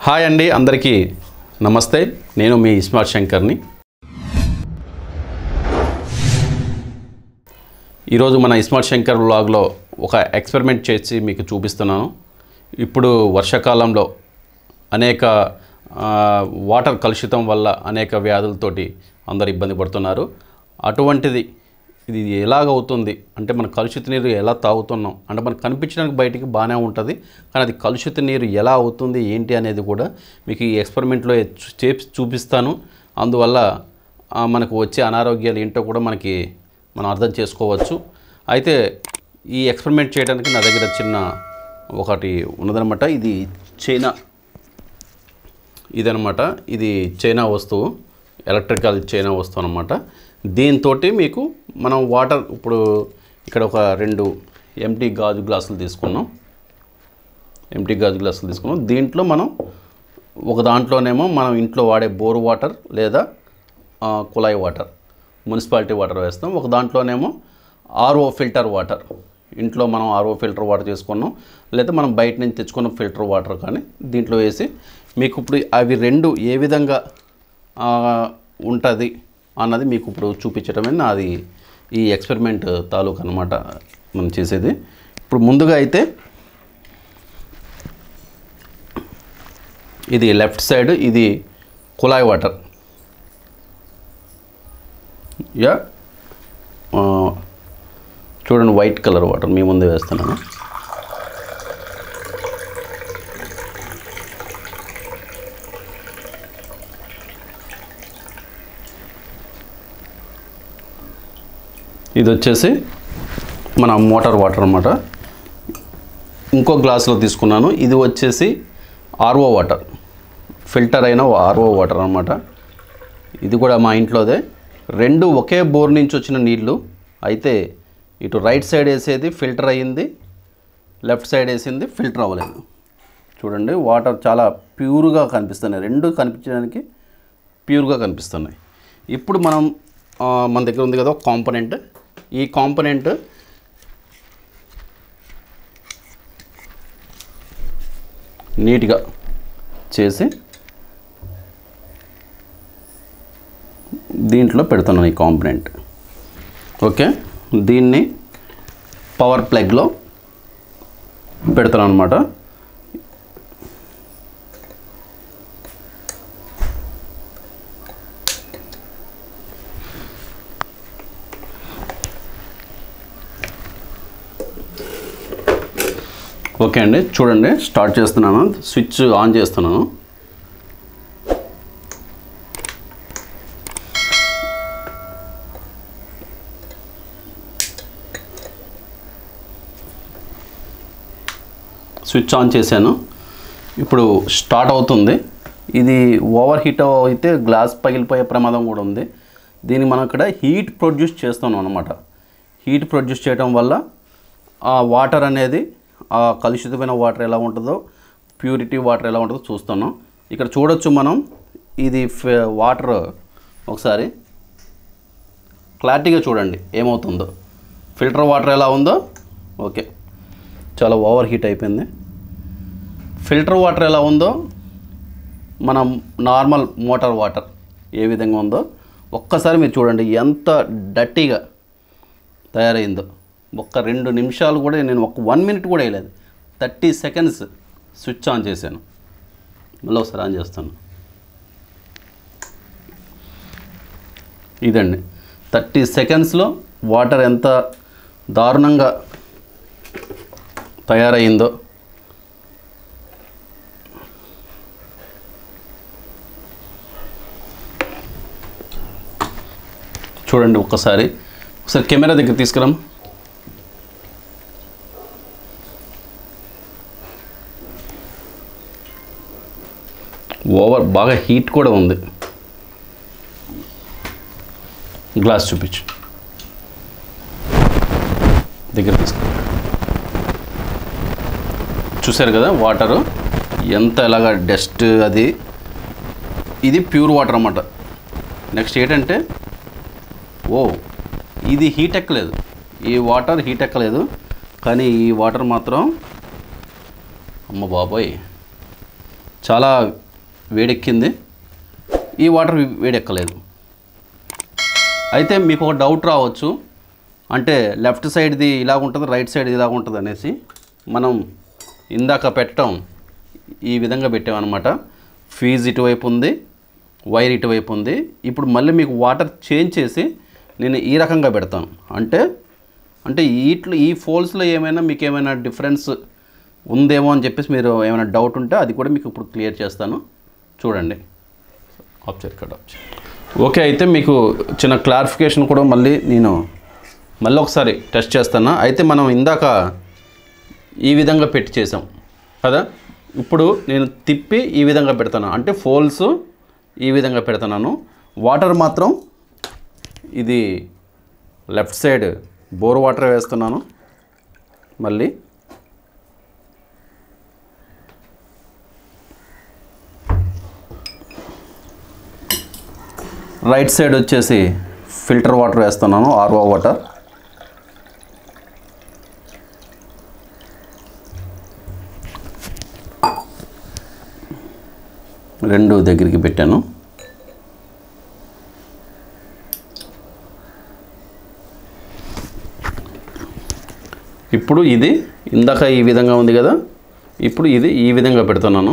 hi అండి అందరికీ నమస్తే నేను మీ ఇస్మార్ట్ శంకర్ని ఈరోజు మన ఇస్మార్ట్ శంకర్ వ్లాగ్లో ఒక ఎక్స్పెరిమెంట్ చేసి మీకు చూపిస్తున్నాను ఇప్పుడు వర్షాకాలంలో అనేక ఆ, వాటర్ కలుషితం వల్ల అనేక వ్యాధులతోటి అందరు ఇబ్బంది పడుతున్నారు అటువంటిది ఇది ఎలాగవుతుంది అంటే మన కలుషిత నీరు ఎలా తాగుతున్నాం అంటే మనకు కనిపించడానికి బయటికి బాగానే ఉంటుంది కానీ అది కలుషిత నీరు ఎలా అవుతుంది ఏంటి అనేది కూడా మీకు ఈ ఎక్స్పెరిమెంట్లో చూ- చేపి చూపిస్తాను అందువల్ల ఆ, మనకు వచ్చే అనారోగ్యాలు ఏంటో కూడా మనకి మనం అర్థం చేసుకోవచ్చు అయితే ఈ ఎక్స్పెరిమెంట్ చేయడానికి నా దగ్గర చిన్న ఒకటి ఉన్నదనమాట ఇది చైనా ఇదనమాట ఇది చైనా వస్తువు ఎలక్ట్రికల్ చైనా వస్తువు అనమాట దీంతో మీకు మనం వాటర్ ఇప్పుడు ఇక్కడ ఒక రెండు ఎంటీ గాజు గ్లాసులు తీసుకున్నాం ఎంటీ గాజు గ్లాసులు తీసుకున్నాం దీంట్లో మనం ఒక దాంట్లోనేమో మనం ఇంట్లో వాడే బోర్ వాటర్ లేదా ఆ, కుళాయి వాటర్ మున్సిపాలిటీ వాటర్ వేస్తాం ఒక దాంట్లోనేమో ఆర్ఓ ఫిల్టర్ వాటర్ ఇంట్లో మనం ఆర్ఓ ఫిల్టర్ వాటర్ చేసుకున్నాం లేదా మనం బయట నుంచి తెచ్చుకున్న ఫిల్టర్ వాటర్ కానీ దీంట్లో వేసి మీకు ఇప్పుడు అవి రెండు ఏ విధంగా ఉంటుంది అన్నది మీకు ఇప్పుడు చూపించడమే నాది ఈ ఎక్స్పెరిమెంట్ తాలూకు అనమాట మనం చేసేది ఇప్పుడు ముందుగా అయితే ఇది లెఫ్ట్ సైడ్ ఇది కుళాయి వాటర్ యా ఆ, చూడండి వైట్ కలర్ వాటర్ మీ ముందే వేస్తున్నాను ఇది వచ్చేసి మన మోటార్ వాటర్ అన్నమాట ఇంకో గ్లాసులో తీసుకున్నాను ఇది వచ్చేసి ఆర్ఓ వాటర్ ఫిల్టర్ అయిన ఆర్ఓ వాటర్ అన్నమాట ఇది కూడా మా ఇంట్లోదే రెండు ఒకే బోర్ నుంచి వచ్చిన నీళ్ళు అయితే ఇటు రైట్ సైడ్ వేసేది ఫిల్టర్ అయ్యింది లెఫ్ట్ సైడ్ వేసింది ఫిల్టర్ అవ్వలేదు చూడండి వాటర్ చాలా ప్యూర్గా కనిపిస్తున్నాయి రెండు కనిపించడానికి ప్యూర్గా కనిపిస్తున్నాయి ఇప్పుడు మనం ఆ, మన దగ్గర ఉంది కదా ఒక కాంపనెంట్ ఈ కాంపనెంట్ నీట్గా చేసి దీంట్లో పెడుతున్నాను ఈ కాంపనెంట్ ఓకే దీన్ని పవర్ ప్లగ్లో పెడతాను అనమాట ఓకే అండి చూడండి స్టార్ట్ చేస్తున్నాను స్విచ్ ఆన్ చేస్తున్నాను స్విచ్ ఆన్ చేశాను ఇప్పుడు స్టార్ట్ అవుతుంది ఇది ఓవర్ హీట్ అయితే గ్లాస్ పగిలిపోయే ప్రమాదం కూడా ఉంది దీన్ని మనం ఇక్కడ హీట్ ప్రొడ్యూస్ చేస్తున్నాం అనమాట హీట్ ప్రొడ్యూస్ చేయడం వల్ల ఆ వాటర్ అనేది ఆ కలుషితమైన వాటర్ ఎలా ఉంటుందో ప్యూరిటీ వాటర్ ఎలా ఉంటుందో చూస్తున్నాం ఇక్కడ చూడొచ్చు మనం ఇది ఫ- వాటర్ ఒకసారి క్లారిటీగా చూడండి ఏమవుతుందో ఫిల్టర్ వాటర్ ఎలా ఉందో ఓకే చాలా ఓవర్ హీట్ అయిపోయింది ఫిల్టర్ వాటర్ ఎలా ఉందో మనం నార్మల్ మోటార్ వాటర్ ఏ విధంగా ఉందో ఒక్కసారి మీరు చూడండి ఎంత డట్టీగా తయారైందో ఒక్క రెండు నిమిషాలు కూడా నేను ఒక వన్ మినిట్ కూడా వేయలేదు థర్టీ సెకండ్స్ స్విచ్ ఆన్ చేశాను మళ్ళీ ఒకసారి ఆన్ చేస్తాను ఇదండి థర్టీ సెకండ్స్లో వాటర్ ఎంత దారుణంగా తయారైందో చూడండి ఒక్కసారి ఒకసారి కెమెరా దగ్గర తీసుకురాం ఓవర్ బాగా హీట్ కూడా ఉంది గ్లాస్ చూపించు దగ్గర తీసుకురా చూశారు కదా వాటరు ఎంత ఎలాగా డస్ట్ అది ఇది ప్యూర్ వాటర్ అన్నమాట నెక్స్ట్ ఏంటంటే ఓ ఇది హీట్ ఎక్కలేదు ఈ వాటర్ హీట్ ఎక్కలేదు కానీ ఈ వాటర్ మాత్రం అమ్మ బాబోయ్ చాలా వేడెక్కింది ఈ వాటర్ వేడెక్కలేదు అయితే మీకు ఒక డౌట్ రావచ్చు అంటే లెఫ్ట్ సైడ్ది ఇలా ఉంటుంది రైట్ సైడ్ ఇలా ఉంటుంది అనేసి మనం ఇందాక పెట్టడం ఈ విధంగా పెట్టామన్నమాట ఫీజ్ ఇటువైపు ఉంది వైర్ ఇటువైపు ఉంది ఇప్పుడు మళ్ళీ మీకు వాటర్ చేంజ్ చేసి నేను ఈ రకంగా పెడతాను అంటే అంటే వీటిలో ఈ ఫోల్స్లో ఏమైనా మీకు ఏమైనా డిఫరెన్స్ ఉందేమో అని చెప్పేసి మీరు ఏమైనా డౌట్ ఉంటే అది కూడా మీకు ఇప్పుడు క్లియర్ చేస్తాను చూడండి ఆప్షన్ ఇక్కడ ఆప్షన్ ఓకే అయితే మీకు చిన్న క్లారిఫికేషన్ కూడా మళ్ళీ నేను మళ్ళీ ఒకసారి టెస్ట్ చేస్తాను అయితే మనం ఇందాక ఈ విధంగా పెట్టి చేసాం కదా ఇప్పుడు నేను తిప్పి ఈ విధంగా పెడతాను అంటే ఫోల్స్ ఈ విధంగా పెడుతున్నాను వాటర్ మాత్రం ఇది లెఫ్ట్ సైడ్ బోర్ వాటర్ వేస్తున్నాను మళ్ళీ రైట్ సైడ్ వచ్చేసి ఫిల్టర్ వాటర్ వేస్తున్నాను ఆర్ఓ వాటర్ రెండు దగ్గరికి పెట్టాను ఇప్పుడు ఇది ఇందాక ఈ విధంగా ఉంది కదా ఇప్పుడు ఇది ఈ విధంగా పెడుతున్నాను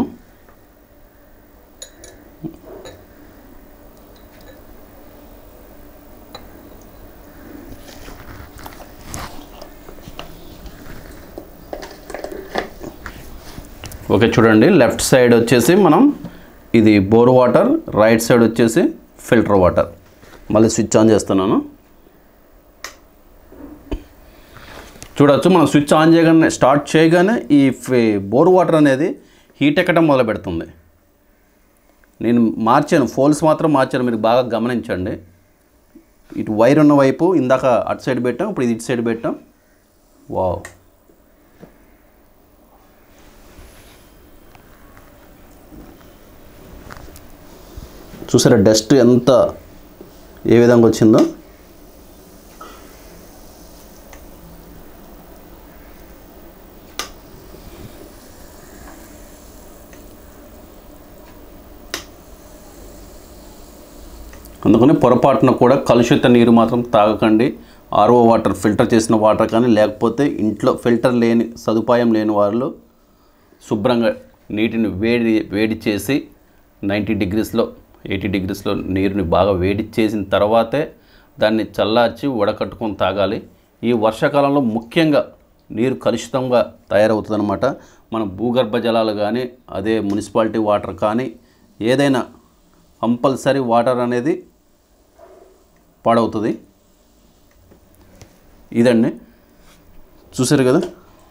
ఓకే చూడండి లెఫ్ట్ సైడ్ వచ్చేసి మనం ఇది బోర్ వాటర్ రైట్ సైడ్ వచ్చేసి ఫిల్టర్ వాటర్ మళ్ళీ స్విచ్ ఆన్ చేస్తున్నాను చూడొచ్చు మనం స్విచ్ ఆన్ చేయగానే స్టార్ట్ చేయగానే ఈ ఫి- బోర్ వాటర్ అనేది హీట్ ఎక్కడం మొదలు పెడుతుంది నేను మార్చాను ఫోల్స్ మాత్రం మార్చాను మీరు బాగా గమనించండి ఇటు వైర్ ఉన్న వైపు ఇందాక అటు సైడ్ పెట్టాం ఇప్పుడు ఇది ఇటు సైడ్ పెట్టాం వావ్ చూసారా డస్ట్ ఎంత ఏ విధంగా వచ్చిందో అందుకని పొరపాటున కూడా కలుషిత నీరు మాత్రం తాగకండి ఆర్ఓ వాటర్ ఫిల్టర్ చేసిన వాటర్ కానీ లేకపోతే ఇంట్లో ఫిల్టర్ లేని సదుపాయం లేని వాళ్ళు శుభ్రంగా నీటిని వేడి వేడి చేసి నైంటీ డిగ్రీస్లో ఎయిటీ డిగ్రీస్లో నీరుని బాగా వేడి చేసిన తర్వాతే దాన్ని చల్లార్చి వడకట్టుకొని తాగాలి ఈ వర్షాకాలంలో ముఖ్యంగా నీరు కలుషితంగా తయారవుతుందన్నమాట మన భూగర్భ జలాలు కానీ అదే మున్సిపాలిటీ వాటర్ కానీ ఏదైనా కంపల్సరీ వాటర్ అనేది పాడవుతుంది ఇదండి చూసారు కదా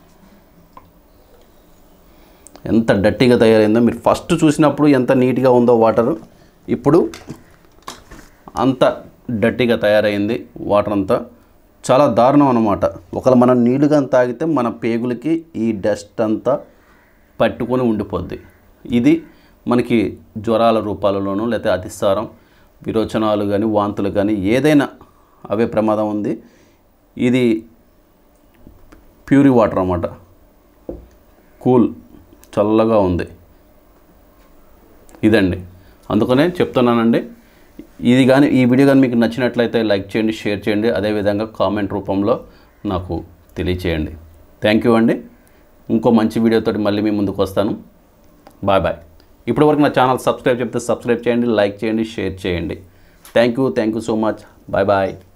ఎంత డట్టిగా తయారైందో మీరు ఫస్ట్ చూసినప్పుడు ఎంత నీట్గా ఉందో వాటర్ ఇప్పుడు అంత డట్టిగా తయారైంది వాటర్ అంతా చాలా దారుణం అనమాట ఒకవేళ మనం నీళ్ళుగా తాగితే మన పేగులకి ఈ డస్ట్ అంతా పట్టుకొని ఉండిపోద్ది ఇది మనకి జ్వరాల రూపాలలోనూ లేకపోతే అతిసారం విరోచనాలు కానీ వాంతులు కానీ ఏదైనా అవే ప్రమాదం ఉంది ఇది ప్యూరి వాటర్ అన్నమాట కూల్ చల్లగా ఉంది ఇదండి అందుకనే చెప్తున్నానండి ఇది కానీ ఈ వీడియో కానీ మీకు నచ్చినట్లయితే లైక్ చేయండి షేర్ చేయండి అదేవిధంగా కామెంట్ రూపంలో నాకు తెలియచేయండి థ్యాంక్ యూ అండి ఇంకో మంచి వీడియోతో మళ్ళీ మీ ముందుకు వస్తాను బాయ్ బాయ్ ఇప్పటివరకు నా ఛానల్ సబ్స్క్రైబ్ చెప్తే సబ్స్క్రైబ్ చేయండి లైక్ చేయండి షేర్ చేయండి thank you thank you so much bye bye